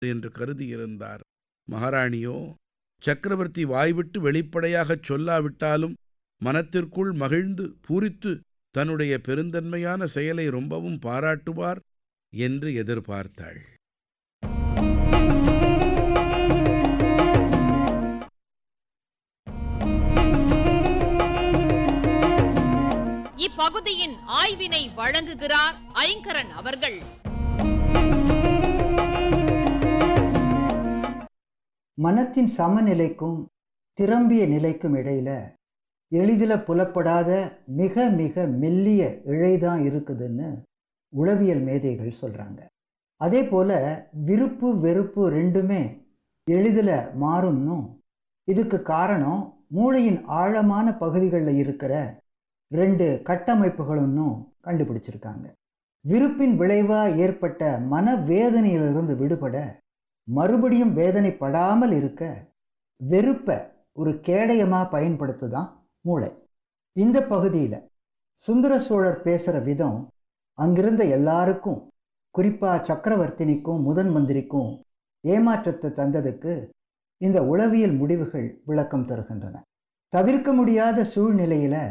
என்று கருதியிருந்தார் மகாராணியோ சக்கரவர்த்தி வாய்விட்டு வெளிப்படையாகச் சொல்லாவிட்டாலும் மனத்திற்குள் மகிழ்ந்து பூரித்து தன்னுடைய பெருந்தன்மையான செயலை ரொம்பவும் பாராட்டுவார் என்று எதிர்பார்த்தாள் இப்பகுதியின் ஆய்வினை வழங்குகிறார் ஐங்கரன் அவர்கள் மனத்தின் சமநிலைக்கும் திரம்பிய நிலைக்கும் இடையில எளிதில் புலப்படாத மிக மிக மெல்லிய இழைதான் இருக்குதுன்னு உளவியல் மேதைகள் சொல்கிறாங்க அதே போல் விருப்பு வெறுப்பு ரெண்டுமே எளிதில் மாறும்னும் இதுக்கு காரணம் மூளையின் ஆழமான பகுதிகளில் இருக்கிற ரெண்டு கட்டமைப்புகளும்னு கண்டுபிடிச்சிருக்காங்க விருப்பின் விளைவாக ஏற்பட்ட மனவேதனையிலிருந்து விடுபட மறுபடியும் வேதனைப்படாமல் இருக்க வெறுப்பை ஒரு கேடயமாக பயன்படுத்துதான் மூளை இந்த பகுதியில் சுந்தர சோழர் பேசுகிற விதம் அங்கிருந்த எல்லாருக்கும் குறிப்பாக சக்கரவர்த்தினிக்கும் முதன் மந்திரிக்கும் ஏமாற்றத்தை தந்ததுக்கு இந்த உளவியல் முடிவுகள் விளக்கம் தருகின்றன தவிர்க்க முடியாத சூழ்நிலையில்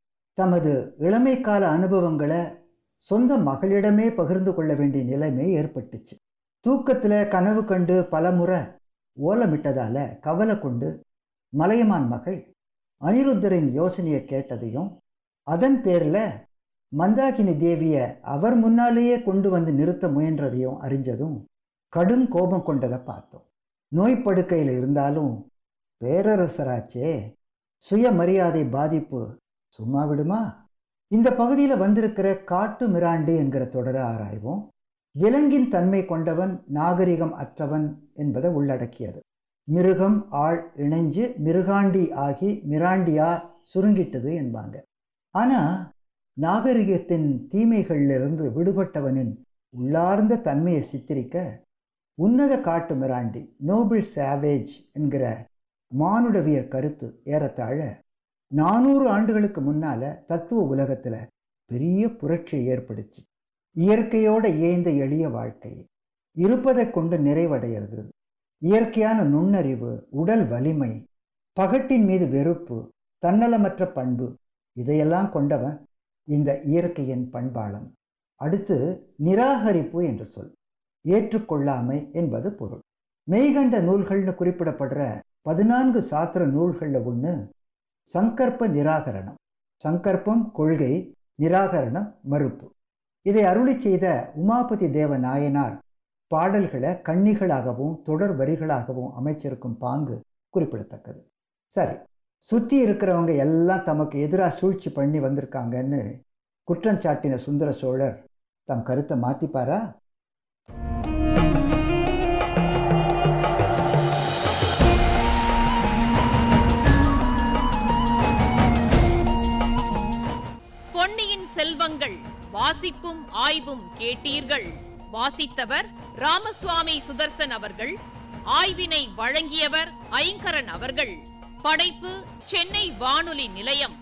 தமது இளமை கால அனுபவங்களை சொந்த மகளிடமே பகிர்ந்து கொள்ள வேண்டிய நிலைமை ஏற்பட்டுச்சு தூக்கத்தில் கனவு கண்டு பலமுறை ஓலமிட்டதால கவலை கொண்டு மலையமான் மகள் அனிருத்தரின் யோசனையை கேட்டதையும் அதன் பேரில் மந்தாகினி தேவியை அவர் முன்னாலேயே கொண்டு வந்து நிறுத்த முயன்றதையும் அறிஞ்சதும் கடும் கோபம் கொண்டதை பார்த்தோம் நோய்ப்படுக்கையில் இருந்தாலும் பேரரசராச்சே சுயமரியாதை பாதிப்பு சும்மா விடுமா இந்த பகுதியில் வந்திருக்கிற காட்டு மிராண்டி என்கிற தொடரை ஆராய்வோம் விலங்கின் தன்மை கொண்டவன் நாகரிகம் அற்றவன் என்பதை உள்ளடக்கியது மிருகம் ஆள் இணைஞ்சு மிருகாண்டி ஆகி மிராண்டியா சுருங்கிட்டது என்பாங்க ஆனால் நாகரிகத்தின் தீமைகளிலிருந்து விடுபட்டவனின் உள்ளார்ந்த தன்மையை சித்தரிக்க உன்னத காட்டு மிராண்டி நோபிள் சாவேஜ் என்கிற மானுடவியர் கருத்து ஏறத்தாழ நானூறு ஆண்டுகளுக்கு முன்னால தத்துவ உலகத்துல பெரிய புரட்சியை ஏற்படுச்சு இயற்கையோட இயைந்த எளிய வாழ்க்கை இருப்பதை கொண்டு நிறைவடைகிறது இயற்கையான நுண்ணறிவு உடல் வலிமை பகட்டின் மீது வெறுப்பு தன்னலமற்ற பண்பு இதையெல்லாம் கொண்டவன் இந்த இயற்கையின் பண்பாளன் அடுத்து நிராகரிப்பு என்று சொல் ஏற்றுக்கொள்ளாமை என்பது பொருள் மெய்கண்ட நூல்கள்னு குறிப்பிடப்படுற பதினான்கு சாத்திர நூல்களில் ஒன்று சங்கற்ப நிராகரணம் சங்கற்பம் கொள்கை நிராகரணம் மறுப்பு இதை அருளி செய்த உமாபதி தேவ நாயனார் பாடல்களை கன்னிகளாகவும் தொடர் வரிகளாகவும் அமைச்சிருக்கும் பாங்கு குறிப்பிடத்தக்கது சரி சுற்றி இருக்கிறவங்க எல்லாம் தமக்கு எதிராக சூழ்ச்சி பண்ணி வந்திருக்காங்கன்னு குற்றம் சாட்டின சுந்தர சோழர் தம் கருத்தை மாத்திப்பாரா பொன்னியின் செல்வங்கள் வாசிப்பும் ஆய்வும் கேட்டீர்கள் வாசித்தவர் ராமசுவாமி சுதர்சன் அவர்கள் ஆய்வினை வழங்கியவர் ஐங்கரன் அவர்கள் படைப்பு சென்னை வானொலி நிலையம்